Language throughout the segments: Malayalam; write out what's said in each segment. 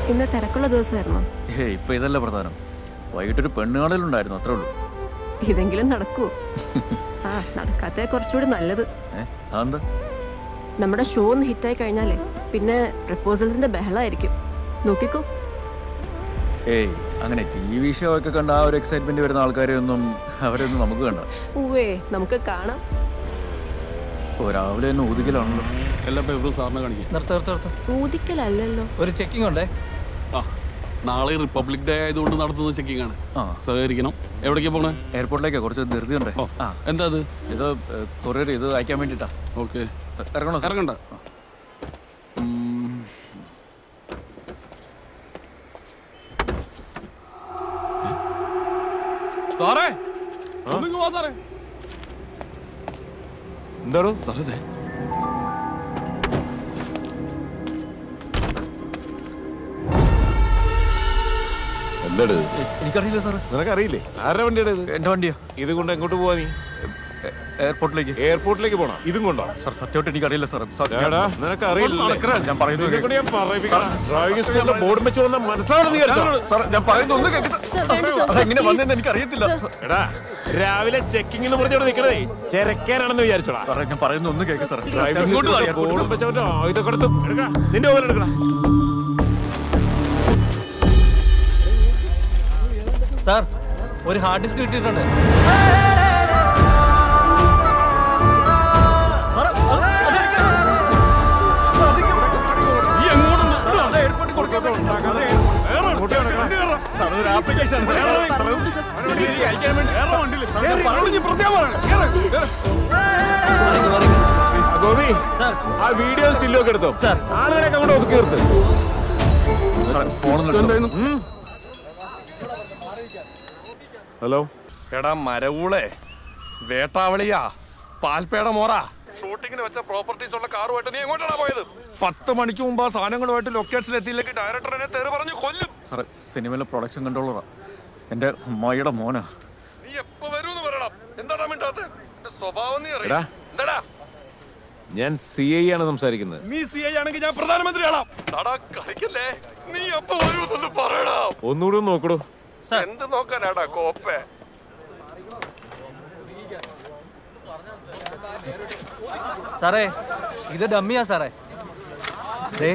ഇന്ന് തിരക്കുള്ള ദിവസമായിരുന്നു ഏ ഇപ്പൊ ഇതല്ല പ്രധാനം വൈകിട്ടൊരു പെണ്ണുകാണലുണ്ടായിരുന്നു അത്രേ ഉള്ളൂ ഇതെങ്കിലും നടക്കൂ ആ നടക്കാത്ത കുറച്ചുകൂടി നല്ലത് ഏ അതെന്താ നമ്മുടെ ഷോ ഒന്ന് ഹിറ്റായി കഴിഞ്ഞാലേ പിന്നെ പ്രപ്പോസൽസിന്റെ ബഹളമായിരിക്കും നോക്കിക്കോ ഏയ് അങ്ങനെ ടി വി ഷോ ഒക്കെ കണ്ട ആ ഒരു എക്സൈറ്റ്മെന്റ് വരുന്ന ആൾക്കാരെ ഒന്നും അവരെയൊന്നും നമുക്ക് കണ്ട ഊവേ നമുക്ക് കാണാം ഓ രാവിലെ തന്നെ ഊതിക്കലാണല്ലോ എല്ലാ പേപ്പറും സാറിനെ കാണിക്കാം നിർത്ത നിർത്ത നിർത്ത ഊതിക്കലല്ലല്ലോ ഒരു ചെക്കിംഗ് ഉണ്ടേ ആ നാളെ റിപ്പബ്ലിക് ഡേ ആയതുകൊണ്ട് നടത്തുന്ന ചെക്കിംഗ് ആണ് ആ. സഹകരിക്കണം എവിടേക്കാ പോണേ എയർപോർട്ടിലേക്ക് കുറച്ച് ധൃതി ഉണ്ടേ ഓ ആ എന്താ അത് ഇത് കൊറിയർ ഇത് അയക്കാൻ വേണ്ടിട്ടാ ഓക്കെ ഇറങ്ങണോ സാർ? ഇറങ്ങണ്ട ഉം. സാറേ ഒന്നിങ്ങ് വാ സാറേ എന്താണോ സാറേ ദേ. എന്താണ് എ- എനിക്കറിയില്ല സാർ നിനക്കറിയില്ലേ ആരുടെ വണ്ടിയുടെ ഇത് എന്റെ വണ്ടിയാ ഇത് കൊണ്ട് എങ്ങോട്ട് പോവാ നീ എ- എയർപോർട്ടിലേക്ക് എയർപോർട്ടിലേക്ക് പോണം ഇതും കൊണ്ടോ സാർ സത്യമായിട്ട് എനിക്കറിയില്ല സാർ സാർ, ഞാൻ- ഏടാ നിനക്ക് അറിയില്ല നടക്കടാ, ഞാൻ പറയുന്നത് കേൾക്ക്. ഞാൻ പറയിപ്പിക്കണം ഡ്രൈവിംഗ് സ്കൂളിലെ ബോർഡ് വെച്ച് വന്ന മനസ്സിലാണെന്ന് വിചാരിച്ചോ സാർ ഞാൻ പറയുന്നത് ഒന്ന് കേൾക്ക് സാർ. അതെങ്ങനെ വന്നെന്ന് എനിക്കറിയത്തില്ല സാർ. എടാ രാവിലെ ചെക്കിംഗ് എന്ന് പറഞ്ഞോട് നിക്കണേ ചെരക്കാനാണെന്ന് വിചാരിച്ചോടാ സാറേ ഞാൻ പറയുന്നത് ഒന്ന് കേൾക്ക് സാർ ഡ്രൈവിംഗ് ഇങ്ങോട്ട് വാ, സ്കൂളിലെ എയർപോർട്ടിൽ ബോർഡ് വെച്ചവന്റെ ആയുധം കൊടുത്ത് എടുക്കാം നിന്റെ പോലെ എടുക്കണം സാർ ഒരു ഹാർഡ് ഡിസ്ക് കിട്ടിയിട്ടുണ്ട് സാറേ, അത് അതെനിക്ക് അധികം- സാറേ, അത് എയർപോർട്ടിൽ കൊടുക്കാൻ വേണ്ടി- അത് എയർപോർട്ടിൽ- സാർ, അതൊരു application ആണ് സാർ. സാർ, അത് ഡെലിവറി അയക്കാൻ വേണ്ടി- സാർ, ഞാൻ പറഞ്ഞോളൂ, ഇനി പ്രത്യേകം പറയണം. മറിക്ക്, മറിക്ക്. ഗോപി സാർ ആ വീഡിയോ സ്റ്റില്ലൊക്കെ എടുത്തോ സാർ. ആളുകളൊക്കെ അങ്ങോട്ട് ഒതുക്കി നിർത്ത് സാർ, ഫോണൊന്ന് എടുത്തോ. ഹലോ എടാ മരവൂളെ വേട്ടാവളിയാ പാൽപ്പേട മോറ ഷൂട്ടിങ്ങിന് വെച്ച പ്രോപ്പർട്ടീസ് ഉള്ള കാറുമായിട്ട് നീ എങ്ങോട്ടാണ് പോയത് പത്ത് മണിക്ക് മുമ്പ് ആ സാധനങ്ങളുമായിട്ട് ലൊക്കേഷൻ എത്തിയില്ലെങ്കിൽ ഡയറക്ടർ എന്നെ തെറി പറഞ്ഞ് കൊല്ലും സാറേ സിനിമയിലെ പ്രൊഡക്ഷൻ കൺട്രോളറാ എൻ്റെ അമ്മായിയുടെ മോനാ നീ എപ്പോ വരൂന്ന് പറയണം എന്താടാ മിണ്ടാത്ത എന്റെ സ്വഭാവം നീ എടാ. അറിയാം എന്താടാ ഞാൻ സി ഐ ആണ് സംസാരിക്കുന്നത് നീ സി ഐ ആണെങ്കിൽ ഞാൻ പ്രധാനമന്ത്രിയാണോ ടാടാ കളിക്കല്ലേ നീ എപ്പോ വരൂന്നൊന്ന് പറയടാ ഒന്നുകൂടി ഒന്ന് നോക്കടോ സാർ എന്ത് നോക്കാനാടാ കോപ്പേ സാറേ ഇത് ഡമ്മിയാ സാറേ ദേ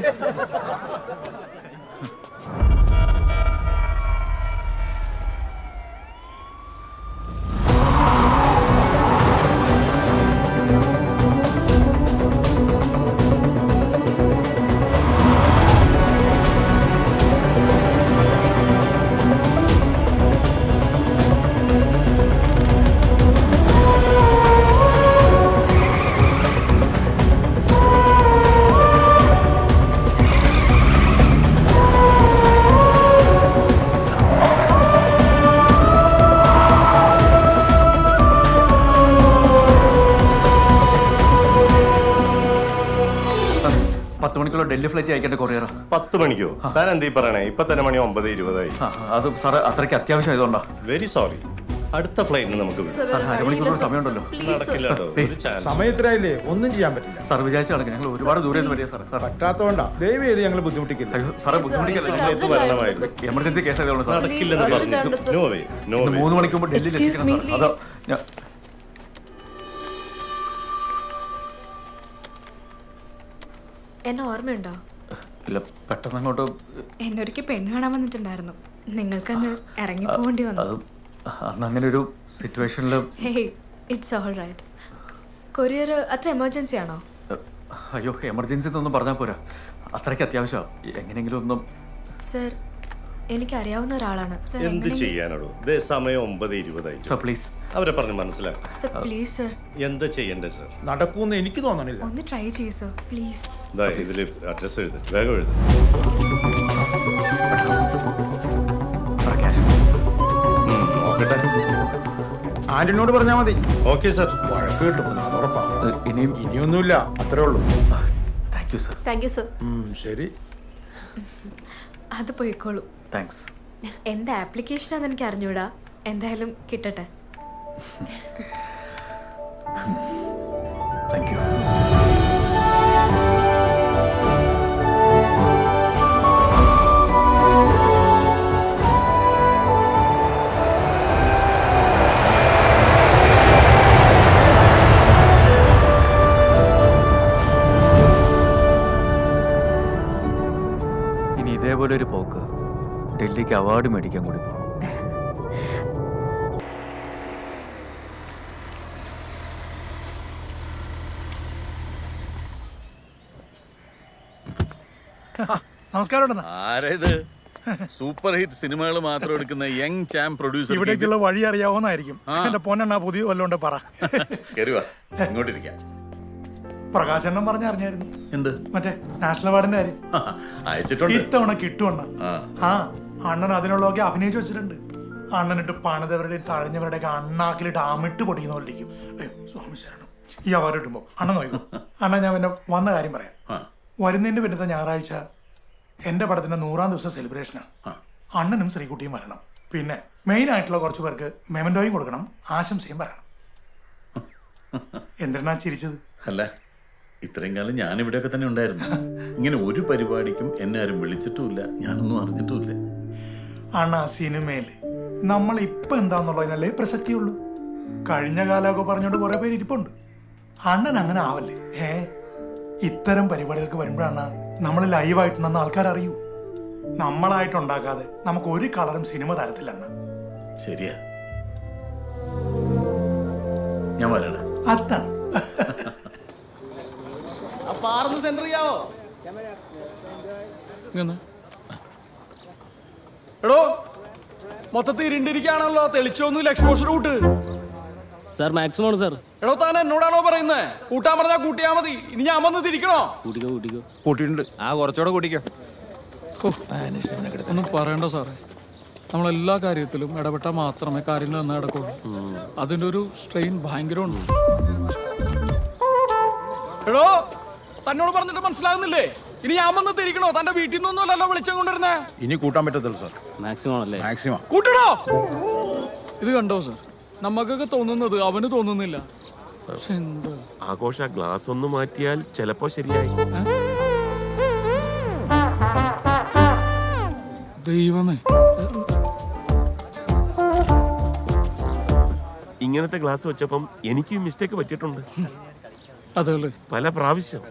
സാർ പത്ത് മണിക്കുള്ള ഡൽഹി ഫ്ലൈറ്റ് അയക്കേണ്ട കൊറിയറാ പത്ത് മണിക്കോ താൻ എന്തീ പറയണേ ഇപ്പൊ തന്നെ മണി ഒമ്പത് ഇരുപതായി ആ അത് സാറേ അത്രയ്ക്ക് അത്യാവശ്യം ആയതുകൊണ്ടാ വെരി സോറി അടുത്ത ഫ്ലൈറ്റിന് നമുക്ക് വിടാം. സാർ അരമണിക്കൂർ സമയമുണ്ടല്ലോ നടക്കില്ല കേട്ടോ ഒരു ചാൻസ് സമയത്തിനായില്ലേ ഒന്നും ചെയ്യാൻ പറ്റില്ല സാർ വിചാരിച്ച കണക്ക് ഞങ്ങൾ ഒരുപാട് ദൂരെ നിന്ന് വരിക സാറേ സാർ പറ്റാത്തോണ്ടാ ദയവ് ചെയ്ത് ഞങ്ങൾ ബുദ്ധിമുട്ടിക്കില്ല അയ്യോ സാറേ ബുദ്ധിമുട്ടിക്കല്ല സമയത്ത് വരണമായിരുന്നു എമർജൻസി കേസ് ആയതുകൊണ്ട് സാർ നടക്കില്ലെന്ന് പറഞ്ഞു നോ വേ നോ ഇന്ന് വേ മൂന്ന് മണിക്ക് മുമ്പ് ഡൽഹിയിൽ Excuse എത്തിക്കണം me, സാർ അതാ ഞാൻ എന്നെ ഓർമ്മയുണ്ടോ ഇല്ല പെട്ടെന്ന് അങ്ങോട്ട് എന്നെ ഒരിക്കൽ പെണ്ണ് കാണാൻ വന്നിട്ടുണ്ടായിരുന്നു നിങ്ങൾക്കന്ന് ഇറങ്ങി പോകേണ്ടി വന്നു അത് അന്ന് അങ്ങനെ ഒരു സിറ്റുവേഷനിൽ hey it's all right courier അത്ര എമർജൻസി ആണോ അയ്യോ എമർജൻസി എന്നൊന്നും പറഞ്ഞാൽ പോരാ അത്രയ്ക്ക് അത്യാവശ്യമാണ് എങ്ങനെയെങ്കിലും ഒന്നും സർ എനിക്ക് അറിയാവുന്ന ഒരാളാണ് സർ എന്ത് എങ്ങനെയെങ്കിലും- ചെയ്യാനോ ഇതേ സമയം ഒമ്പത് ഇരുപതായി സാർ പ്ലീസ് അവരെ പറഞ്ഞ് മനസ്സിലാക്കാം സർ പ്ലീസ് സർ എന്താ ചെയ്യണ്ടേ സർ നടക്കൂന്ന് എനിക്ക് തോന്നണില്ല ഒന്ന് ട്രൈ ചെയ്യൂ സർ പ്ലീസ് ഇതാ ഇതില് അഡ്രസ് എഴുത് വേഗം എഴുത് സാർ ക്യാഷ് ഉം, നോക്കട്ടെ ആന്റണിയോട് പറഞ്ഞാൽ മതി ഓക്കെ സർ വഴക്ക് കിട്ടും അത് ഉറപ്പാ ഇനിയും ഇനിയൊന്നുമില്ല അത്രേ ഉള്ളൂ thank you sir thank you sir ഉം, ശരി അത് പോയിക്കോളൂ താങ്ക്സ് എന്ത് ആപ്ലിക്കേഷനാന്ന് എനിക്ക് അറിഞ്ഞൂടാ എന്തായാലും കിട്ടട്ടെ താങ്ക് യു ഇനി ഇതേപോലെ ഒരു പോക്ക് ഡൽഹിക്ക് അവാർഡ് മേടിക്കാൻ കൂടി പോകണം നമസ്കാരം ആരേത് സൂപ്പർ ഹിറ്റ് സിനിമകൾ മാത്രം എടുക്കുന്ന യങ് ചാം പ്രൊഡ്യൂസർ ഇവിടേക്കുള്ള വഴി അറിയാവുന്നതായിരിക്കും എന്റെ പൊന്നെണ്ണ പുതിയ വല്ലോണ്ട് പറ കയറുക ഇങ്ങോട്ടിരിക്കാം പ്രകാശനം പറഞ്ഞ അറിഞ്ഞായിരുന്നു എന്ത് മറ്റേ നാഷണൽ അവാർഡിന്റെ കാര്യം അയച്ചിട്ടുണ്ട് ഇത്തവണ കിട്ടുവണ്ണ ആ. ആ അണ്ണൻ അതിനുള്ളതൊക്കെ അഭിനയിച്ചു വെച്ചിട്ടുണ്ട് അണ്ണനിട്ട് പണിതവരുടെയും തഴഞ്ഞവരുടെയൊക്കെ അണ്ണാക്കിലിട്ട് അമിട്ട് പൊടിക്കുന്ന പോലെ ഇരിക്കും അയ്യോ സ്വാമി ശരണം ഈ അവാർഡ് കിട്ടുമ്പോ അണ്ണൻ നോക്കൂ അണ്ണൻ ഞാൻ പിന്നെ വന്ന കാര്യം പറയാം വരുന്നതിന്റെ പിന്നത്തെ ഞായറാഴ്ച എന്റെ പടത്തിന്റെ നൂറാം ദിവസം സെലിബ്രേഷനാണ് അണ്ണനും ശ്രീകുട്ടിയും വരണം പിന്നെ മെയിൻ ആയിട്ടുള്ള കുറച്ച് പേർക്ക് മെമന്റോയും കൊടുക്കണം ആശംസയും പറയണം എന്തിനാ ചിരിച്ചത് അല്ല ഇത്രയും കാലം ഞാൻ ഇവിടെയൊക്കെ തന്നെ ഉണ്ടായിരുന്നു ഇങ്ങനെ ഒരു പരിപാടിക്കും എന്നെ ആരും വിളിച്ചിട്ടുമില്ല ഞാനൊന്നും അറിഞ്ഞിട്ടുമില്ല അണ്ണ സിനിമയില് നമ്മൾ ഇപ്പൊ എന്താന്നുള്ളതിനല്ലേ പ്രസക്തിയുള്ളൂ കഴിഞ്ഞ കാലമൊക്കെ പറഞ്ഞോണ്ട് കുറെ പേര് ഇരിപ്പുണ്ട് അണ്ണൻ അങ്ങനെ ആവല്ലേ ഏ ഇത്തരം പരിപാടികൾക്ക് വരുമ്പോഴാണ് നമ്മൾ ലൈവായിട്ടുണ്ടെന്ന് ആൾക്കാർ അറിയൂ നമ്മളായിട്ടുണ്ടാക്കാതെ നമുക്ക് ഒരു കളറും സിനിമ തരത്തില്ല അണ്ണ ശരിയാ ഞാൻ വരണേ അതാണ് അപ്പൊ ആർന്ന് സെന്റർ ചെയ്യാവോ ഇങ്ങനെ. എടോ മൊത്തത്തിൽ ഇരുണ്ടിരിക്കുകയാണല്ലോ തെളിച്ചൊന്നുമില്ല എക്സ്പോഷർ കൂട്ട് സാർ മാക്സിമം ആണ് സാർ എടോ താൻ എന്നോടാണോ പറയുന്നത് കൂട്ടാൻ പറഞ്ഞാൽ കൂട്ടിയാ മതി ഇനി ഞാൻ വന്ന് തിരിക്കണോ കൂട്ടിക്കോ കൂട്ടിക്കോ കൂട്ടിയിട്ടുണ്ട് ആ കുറച്ചുകൂടെ കൂട്ടിക്കോ ഒന്നും പറയണ്ട സാറേ നമ്മൾ എല്ലാ കാര്യത്തിലും ഇടപെട്ടാൽ മാത്രമേ കാര്യങ്ങൾ നന്നായി നടക്കുള്ളൂ അതിന്റെ ഒരു സ്ട്രെയിൻ ഭയങ്കരമുണ്ട് എടോ തന്നോട് പറഞ്ഞിട്ട് മനസ്സിലാകുന്നില്ലേ ഇനി ഞാൻ വന്ന് തിരിക്കണോ തന്റെ വീട്ടിൽ നിന്നൊന്നും അല്ലല്ലോ വിളിച്ചും കൊണ്ടിരുന്നേ ഇനി കൂട്ടാൻ പറ്റത്തില്ല സാർ മാക്സിമം ആണല്ലേ മാക്സിമം കൂട്ടണോ ഇത് കണ്ടോ സർ നമുക്കൊക്കെ തോന്നുന്നത് അവന് തോന്നുന്നില്ല പക്ഷെ എന്താ ആഘോഷ ഗ്ലാസ് ഒന്ന് മാറ്റിയാൽ ചിലപ്പോ ശരിയായി ദൈവമേ ഇങ്ങനത്തെ ഗ്ലാസ് വെച്ചപ്പം എനിക്ക് മിസ്റ്റേക്ക് പറ്റിയിട്ടുണ്ട് അതല്ലേ പല പ്രാവശ്യം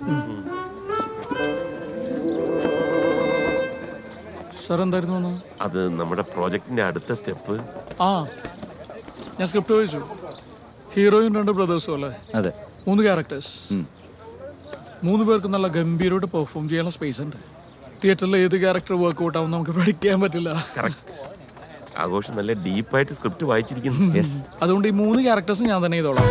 സാർ എന്തായിരുന്നു വന്നത്? അത് നമ്മുടെ പ്രോജക്റ്റിന്റെ അടുത്ത സ്റ്റെപ്പ് ആ ഞാൻ സ്ക്രിപ്റ്റ് വായിച്ചു ഹീറോയും രണ്ട് ബ്രദേഴ്സും അല്ലേ അതെ മൂന്ന് ക്യാരക്ടേഴ്സ് മൂന്ന് പേർക്ക് നല്ല ഗംഭീരമായിട്ട് പെർഫോം ചെയ്യാനുള്ള സ്പേസ് ഉണ്ട് തിയേറ്ററിൽ ഏത് ക്യാരക്ടർ വർക്ക് ഔട്ട് ആവും നമുക്ക് പ്രഡിക്റ്റ് ചെയ്യാൻ പറ്റില്ല ആഘോഷം നല്ല ഡീപ്പായിട്ട് സ്ക്രിപ്റ്റ് വായിച്ചിരിക്കുന്നു അതുകൊണ്ട് ഈ മൂന്ന് ക്യാരക്ടേഴ്സ് ഞാൻ തന്നെ ചെയ്തോളാം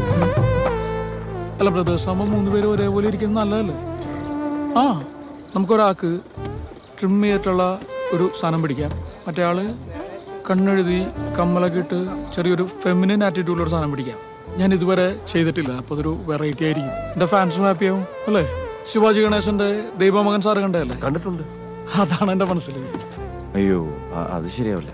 അല്ല ബ്രദേഴ്സ് ആകുമ്പോൾ മൂന്ന് പേരും ഒരേപോലെ ഇരിക്കുന്നത് നല്ലതല്ലേ ആ നമുക്കൊരാൾക്ക് ട്രിം ചെയ്തിട്ടുള്ള ഒരു സാധനം പിടിക്കാം മറ്റേ ആള് കണ്ണെഴുതി കമ്മലൊക്കെ ഇട്ട് ചെറിയൊരു ഫെമിനിൻ ആറ്റിറ്റ്യൂഡിലുള്ള ഒരു സാധനം പിടിക്കാം ഞാൻ ഇതുവരെ ചെയ്തിട്ടില്ല അപ്പോൾ അതൊരു വെറൈറ്റി ആയിരിക്കും എൻ്റെ ഫാൻസും ഹാപ്പി ആവും അല്ലേ ശിവാജി ഗണേശന്റെ ദൈവമകൻ സാറ് കണ്ടതല്ലേ കണ്ടിട്ടുണ്ട് അതാണ് എൻ്റെ മനസ്സിൽ അയ്യോ ആ- അത് ശരിയാവില്ല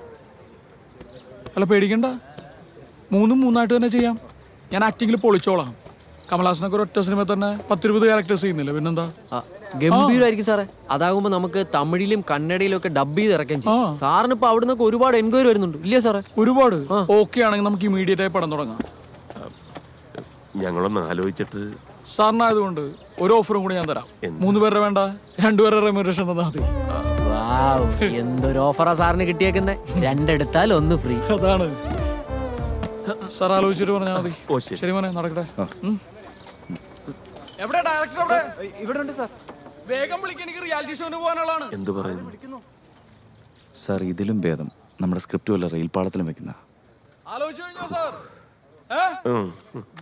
അല്ല പേടിക്കണ്ട മൂന്നും മൂന്നായിട്ട് തന്നെ ചെയ്യാം ഞാൻ ആക്ടിങ്ങിൽ പൊളിച്ചോളാം കമലഹാസനൊക്കെ ഒരു ഒറ്റ സിനിമ തന്നെ പത്തിരുപത് ക്യാരക്ടേഴ്സ് ചെയ്യുന്നില്ല പിന്നെന്താ ഗംഭീരമായിരിക്കും സാറേ അതാകുമ്പോ നമുക്ക് തമിഴിലും കന്നഡയിലും ഒക്കെ ഡബ് ചെയ്ത് ഇറക്കാൻ ചെയ്യും സാറിന് ഇപ്പൊ അവിടെ നിന്നൊക്കെ ഒരുപാട് എൻക്വയറി വരുന്നുണ്ട് ഇല്ലേ സാറേ ഒരുപാട് ഓക്കെ ആണെങ്കിൽ നമുക്ക് ഇമീഡിയറ്റ് ആയി പടം തുടങ്ങാം ഞങ്ങളൊന്ന് ആലോചിച്ചിട്ട് സാറിനായതുകൊണ്ട് ഒരു ഓഫറും കൂടി ഞാൻ തരാം മൂന്ന് പേരുടെ വേണ്ട രണ്ടുപേരുടെ റെമ്യൂറേഷൻ തന്നാൽ മതി വാവ്, എന്തൊരു ഓഫറാ സാറിന് കിട്ടിയേക്കുന്നേ രണ്ടെടുത്താൽ ഒന്ന് ഫ്രീ അതാണ് സാർ ആലോചിച്ചിട്ട് പറഞ്ഞാൽ മതി ഓ, ശരി. ശരി മോനെ നടക്കട്ടെ ഉം. എവിടെ ഡയറക്ടർ എവിടെ ഇവിടെ ഉണ്ട് സാർ വേഗം വിളിക്കാൻ എനിക്ക് റിയാലിറ്റി ഷോന് പോകാനുള്ളതാണ് എന്തു പറയുന്നു സാർ ഇതിലും ഭേദം നമ്മുടെ സ്ക്രിപ്റ്റ് വല്ല റെയിൽ പാളത്തിലും വെക്കുന്ന ആലോചിച്ചു കഴിഞ്ഞോ സാർ ഏ ഉം.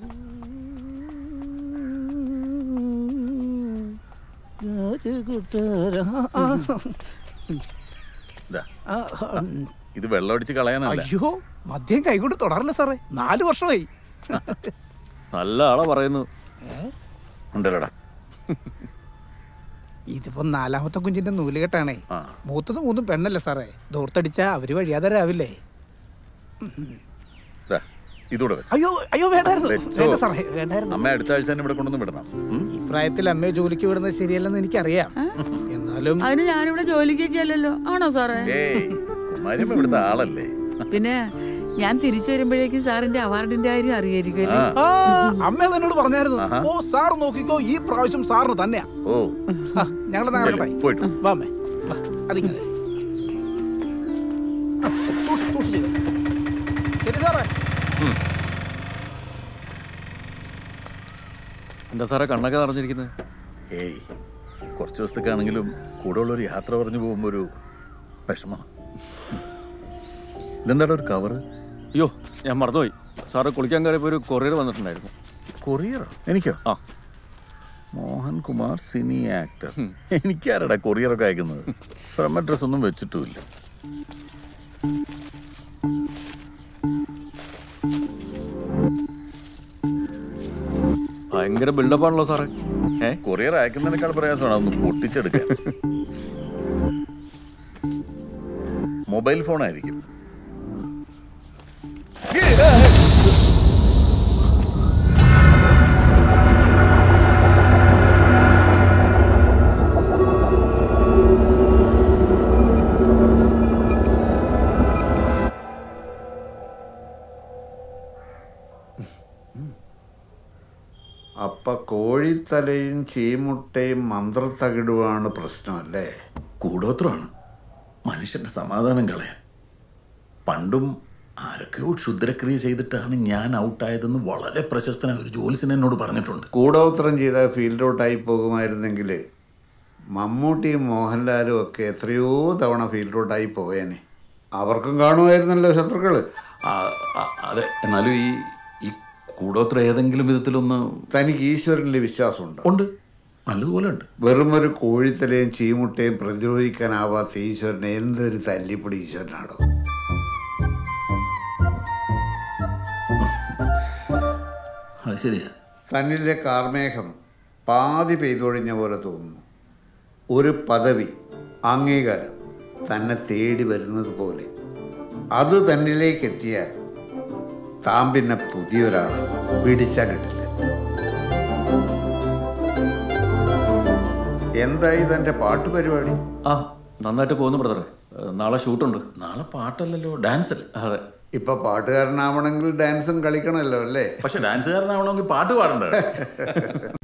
ദാ. ഇത് വെള്ളം അടിച്ച് കളയാനല്ല അയ്യോ മദ്യം കൈകൊണ്ട് തുടരില്ല സാറേ നാല് വർഷമായി നല്ല ആളാ പറയുന്നു ഉണ്ടല്ലോടാ ഇതിപ്പോ നാലാമത്തെ കുഞ്ചിന്റെ നൂലുകെട്ടാണേ മൂത്തത് മൂന്നും പെണ്ണല്ലേ സാറേ ദൂർത്തടിച്ചാ അവര് വഴിയാതരാവില്ലേ ദാ, ഇതൂടെ വെച്ച് അയ്യോ അയ്യോ വേണ്ടായിരുന്നു വെച്ചോ. വേണ്ട സാറേ വേണ്ടായിരുന്നു അമ്മ അടുത്ത ആഴ്ച തന്നെ ഇവിടെ കൊണ്ടുവന്ന് വിടണം ഉം? ഈ പ്രായത്തിൽ അമ്മയെ ജോലിക്ക് വിടുന്നത് ശരിയല്ലെന്ന് എനിക്കറിയാം എന്നാലും അതിന് ഞാനിവിടെ ജോലിക്കൊക്കെ അല്ലല്ലോ ആണോ സാറേ ഏയ് കുമാരിയമ്മ ഇവിടുത്തെ ആളല്ലേ പിന്നെ ഞാൻ തിരിച്ചു വരുമ്പോഴേക്കും സാറിന്റെ അവാർഡിന്റെ കാര്യം അറിയായിരിക്കുമല്ലേ ആ, അമ്മ അത് എന്നോട് പറഞ്ഞായിരുന്നു ഓ സാർ നോക്കിക്കോ ഈ പ്രാവശ്യം സാറിന് തന്നെയാ ഓ ഞങ്ങൾ ചെല്ല്, പോയിട്ട് വാമേ വാ, അതിങ്ങനെ ആ, സൂക്ഷി- സൂക്ഷിച്ച്. ശരി സാറേ എന്താ സാറേ കണ്ണൊക്കെ നിറഞ്ഞിരിക്കുന്നത് ഏയ് കുറച്ച് ദിവസത്തേക്കാണെങ്കിലും കൂടെ ഉള്ളൊരു യാത്ര പറഞ്ഞു പോകുമ്പോൾ ഒരു വിഷമം ഇതെന്താടാ ഒരു കവറ് അയ്യോ ഞാൻ മറന്നുപോയി സാറ് കുളിക്കാൻ കയറിയപ്പോൾ ഒരു കൊറിയർ വന്നിട്ടുണ്ടായിരുന്നു കൊറിയറോ എനിക്കോ ആ മോഹൻകുമാർ സിനി ആക്ടർ എനിക്കാരടാ കൊറിയറൊക്കെ അയക്കുന്നത് ഫ്രം അഡ്രസ് ഒന്നും വെച്ചിട്ടുമില്ല ഭയങ്കര ബിൽഡപ്പ് ആണല്ലോ സാറേ ഏ കൊറിയർ അയക്കുന്നതിനേക്കാൾ പ്രയാസമാണ് അതൊന്ന് പൊട്ടിച്ചെടുക്കാൻ മൊബൈൽ ഫോൺ ആയിരിക്കും അപ്പൊ കോഴിത്തലയും ചീമുട്ടയും മന്ത്രത്തകിടുവാണ് പ്രശ്നമല്ലേ കൂടോത്രമാണ് മനുഷ്യന്റെ സമാധാനം കളയാൻ പണ്ടും ആരൊക്കെയോ ക്ഷുദ്രക്രിയ ചെയ്തിട്ടാണ് ഞാൻ ഔട്ടായതെന്ന് വളരെ പ്രശസ്തനായ ഒരു ജോലിസിന് എന്നോട് പറഞ്ഞിട്ടുണ്ട് കൂടോത്രം ചെയ്ത ഫീൽഡ് ഔട്ടായി പോകുമായിരുന്നെങ്കിൽ മമ്മൂട്ടിയും മോഹൻലാലും ഒക്കെ എത്രയോ തവണ ഫീൽഡ് ഔട്ടായി പോയേനെ അവർക്കും കാണുമായിരുന്നല്ലോ ശത്രുക്കള് ആ, ആ, അതെ എന്നാലും ഈ ഈ കൂടോത്രം ഏതെങ്കിലും വിധത്തിലൊന്ന് തനിക്ക് ഈശ്വരനിൽ വിശ്വാസമുണ്ട് ഉണ്ട് നല്ലതുപോലെ ഉണ്ട് വെറും ഒരു കോഴിത്തലയും ചീമുട്ടയും പ്രതിരോധിക്കാനാവാത്ത ഈശ്വരനെ എന്തൊരു തല്ലിപ്പൊടി ഈശ്വരനാണോ അത് ശരിയാ തന്നിലെ കാർമേഘം പാതി പെയ്തൊഴിഞ്ഞ പോലെ തോന്നുന്നു ഒരു പദവി അംഗീകാരം തന്നെ തേടി വരുന്നത് പോലെ അത് തന്നിലേക്ക് എത്തിയാൽ താൻ പിന്നെ പുതിയൊരാൾ പിടിച്ചാൽ കിട്ടില്ല എന്തായി തൻ്റെ പാട്ട് പരിപാടി ആ നന്നായിട്ട് പോകുന്നു ബ്രദറെ നാളെ ഷൂട്ടുണ്ട് നാളെ പാട്ടല്ലല്ലോ ഡാൻസ് അല്ലേ അതെ ഇപ്പൊ പാട്ടുകാരനാവണമെങ്കിൽ ഡാൻസും കളിക്കണമല്ലോ അല്ലേ പക്ഷെ ഡാൻസുകാരനാവണമെങ്കിൽ പാട്ട് പാടണ്ടേ